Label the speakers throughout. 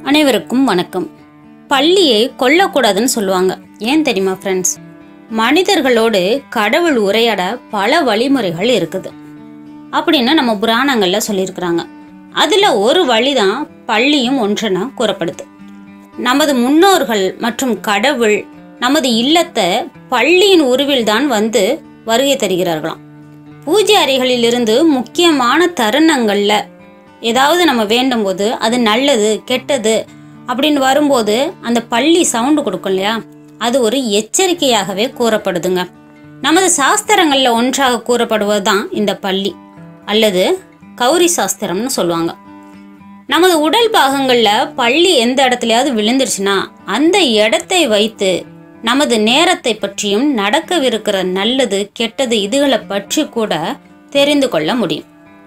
Speaker 1: அனைவருக்கும் வணக்கம் பள்ளியை கொல்லக்கூடாதுன்னு சொல்லுவாங்க ஏன் தெரியுமா ஃப்ரெண்ட்ஸ் மனிதர்களோடு கடவுள் உரையாட பல வழிமுறைகள் இருக்குது அப்படின்னு நம்ம புராணங்களில் சொல்லியிருக்கிறாங்க அதில் ஒரு வழிதான் பள்ளியும் ஒன்றுன்னு கூறப்படுது நமது முன்னோர்கள் மற்றும் கடவுள் நமது இல்லத்தை பள்ளியின் உருவில்தான் வந்து வருகை தருகிறார்களாம் பூஜை அறைகளிலிருந்து முக்கியமான தருணங்களில் ஏதாவது நம்ம வேண்டும் போது அது நல்லது கெட்டது அப்படின்னு வரும்போது அந்த பள்ளி சவுண்டு கொடுக்கும் இல்லையா அது ஒரு எச்சரிக்கையாகவே கூறப்படுதுங்க நமது சாஸ்திரங்களில் ஒன்றாக கூறப்படுவது தான் இந்த பள்ளி அல்லது கௌரி சாஸ்திரம்னு சொல்லுவாங்க நமது உடல் பாகங்களில் பள்ளி எந்த இடத்துலயாவது விழுந்துருச்சுன்னா அந்த இடத்தை வைத்து நமது நேரத்தை பற்றியும் நடக்கவிருக்கிற நல்லது கெட்டது இதுகளை பற்றி கூட தெரிந்து கொள்ள முடியும்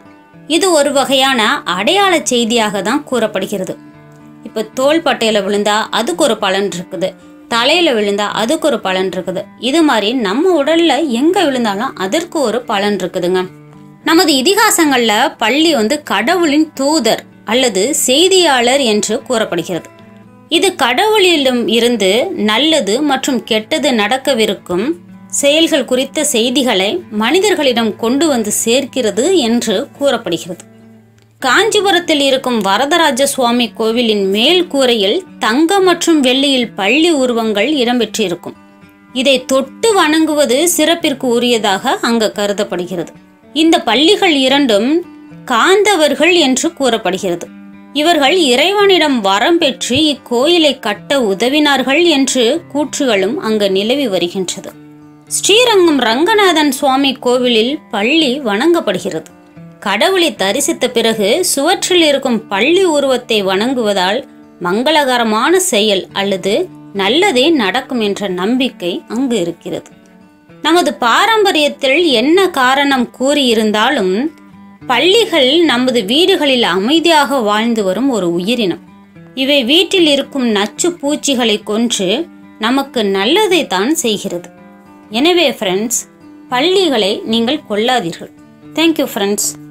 Speaker 1: இது ஒரு வகையான அடையாள செய்தியாக தான் கூறப்படுகிறது இப்போ தோள் பட்டையில விழுந்தா அதுக்கு ஒரு பலன் இருக்குது தலையில விழுந்தா அதுக்கு ஒரு பலன் இருக்குது இது மாதிரி நம்ம உடல்ல எங்க விழுந்தாலும் அதற்கு ஒரு பலன் இருக்குதுங்க நமது இதிகாசங்கள்ல பள்ளி வந்து கடவுளின் தூதர் அல்லது செய்தியாளர் என்று கூறப்படுகிறது இது கடவுளிலும் இருந்து நல்லது மற்றும் கெட்டது நடக்கவிருக்கும் செயல்கள் குறித்த செய்திகளை மனிதர்களிடம் கொண்டு வந்து சேர்க்கிறது என்று கூறப்படுகிறது காஞ்சிபுரத்தில் இருக்கும் வரதராஜ சுவாமி கோவிலின் மேல் கூரையில் தங்கம் மற்றும் வெள்ளியில் பள்ளி உருவங்கள் இடம்பெற்றிருக்கும் இதை தொட்டு வணங்குவது சிறப்பிற்கு உரியதாக அங்கு கருதப்படுகிறது இந்த பள்ளிகள் இரண்டும் காந்தவர்கள் என்று கூறப்படுகிறது இவர்கள் இறைவனிடம் வரம் பெற்று இக்கோயிலை கட்ட உதவினார்கள் என்று கூற்றுகளும் அங்கு நிலவி வருகின்றது ஸ்ரீரங்கம் ரங்கநாதன் சுவாமி கோவிலில் பள்ளி வணங்கப்படுகிறது கடவுளை தரிசித்த பிறகு சுவற்றில் இருக்கும் பள்ளி உருவத்தை வணங்குவதால் மங்களகரமான செயல் அல்லது நல்லதே நடக்கும் என்ற நம்பிக்கை அங்கு இருக்கிறது நமது பாரம்பரியத்தில் என்ன காரணம் கூறியிருந்தாலும் பள்ளிகள் நமது வீடுகளில் அமைதியாக வாழ்ந்து வரும் ஒரு உயிரினம் இவை வீட்டில் இருக்கும் நச்சு பூச்சிகளை கொன்று நமக்கு நல்லதை தான் செய்கிறது எனவே ஃப்ரெண்ட்ஸ் பள்ளிகளை நீங்கள் கொல்லாதீர்கள் தேங்க்யூ ஃப்ரெண்ட்ஸ்